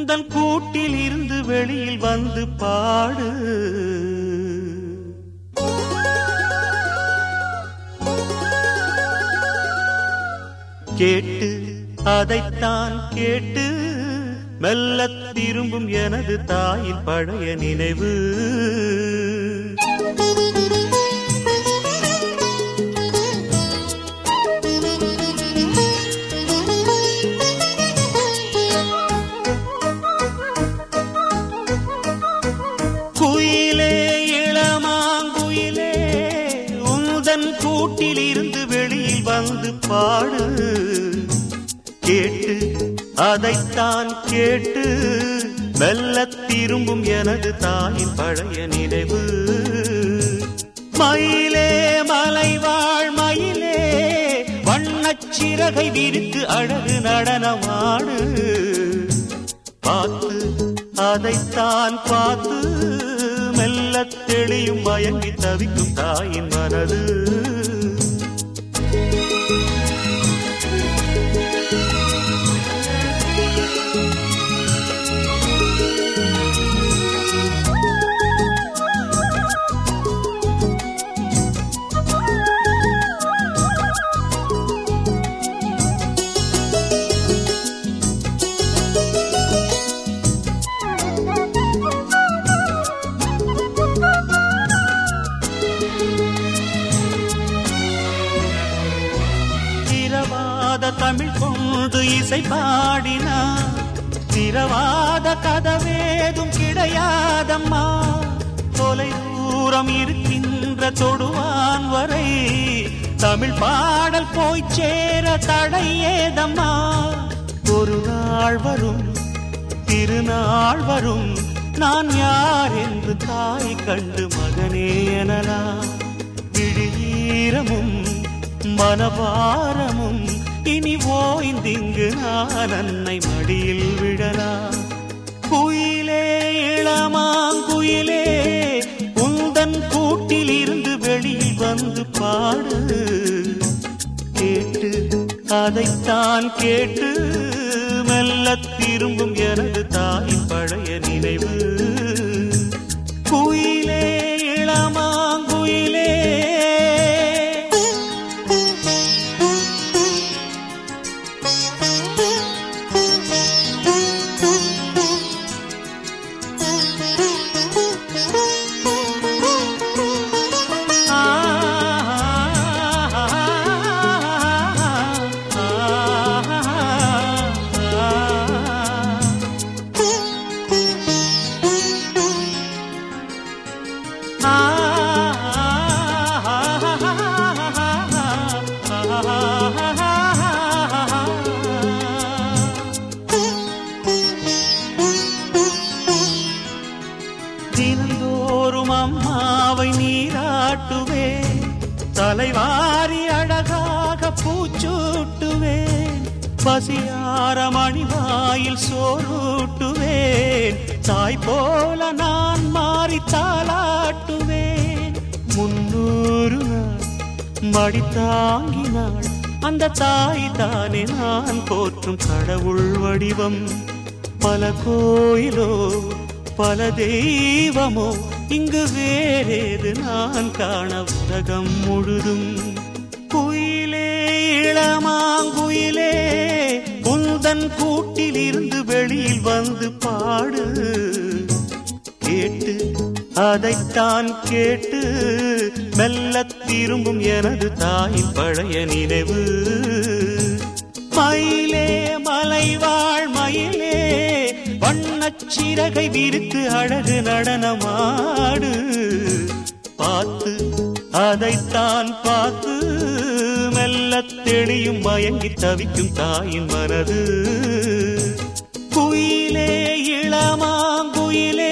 உந்தன் கூட்டில் இருந்து வெளியில் வந்து பாடு கேட்டு அதைத்தான் கேட்டு மெல்ல திரும்பும் எனது தாயின் பழைய நினைவு குயிலே இளமாங்குயிலே உந்தன் கூட்டில் இருந்து வெளியில் வந்து பாடு கேட்டு அதைத்தான் கேட்டு மெல்ல திரும்பும் எனது தாயின் பழைய நினைவு மயிலே மலைவாழ் மயிலே வண்ணச் சிறகை விரித்து அழகு நடனமாடு பார்த்து அதைத்தான் பார்த்து மெல்ல தெளியும் மயங்கி தவிக்கும் தாயின் மனது திரவாத தமிழ் கொண்டு இசை பாடினார் திரவாத கதவேதும் கிடையாதம்மா தொலை தூரம் இருக்கின்ற தொடுவான் வரை தமிழ் பாடல் போய் சேர தடை ஏதம்மா ஒரு நாள் வரும் திருநாள் வரும் நான் யார் என்று தாய் கண்டு மகனே எனலாம் விழியீரமும் மனபாரமும் இனி ஓய்ந்திங்கு நான் அன்னை மடியில் விழலாம் குயிலே இளமாங்குயிலே உந்தன் கூட்டில் இருந்து வெளியில் வந்து பாடு கேட்டு அதைத்தான் கேட்டு மெல்ல திரும்பும் எனது தாயின் பழைய நினைவு குயிலே இளமாங்குயிலே தினந்தோறும் அம்மாவை நீராட்டுவேன் தலைவாரி அழகாக பூச்சூட்டுவேன் பசியார மணிவாயில் சோறூட்டுவேன் தாய் போல நான் மாறி தாளாட்டுவேன் முன்னூறு நாள் மடி தாங்கினாள் அந்த தாய் தானே நான் போற்றும் கடவுள் வடிவம் பல கோயிலோ பல தெய்வமோ இங்கு வேறேது நான் காண உலகம் முழுதும் குயிலே இளமாங்குயிலே குந்தன் கூட்டில் இருந்து வெளியில் வந்து பாடு கேட்டு அதைத்தான் கேட்டு மெல்ல திரும்பும் எனது தாயின் பழைய நினைவு மயிலே மலைவாழ் மயிலே வண்ணச் சிறகை விரித்து அழகு நடனமாடு பார்த்து அதைத்தான் பார்த்து மெல்ல தெளியும் மயங்கி தவிக்கும் தாயின் மனது குயிலே இளமாங்குயிலே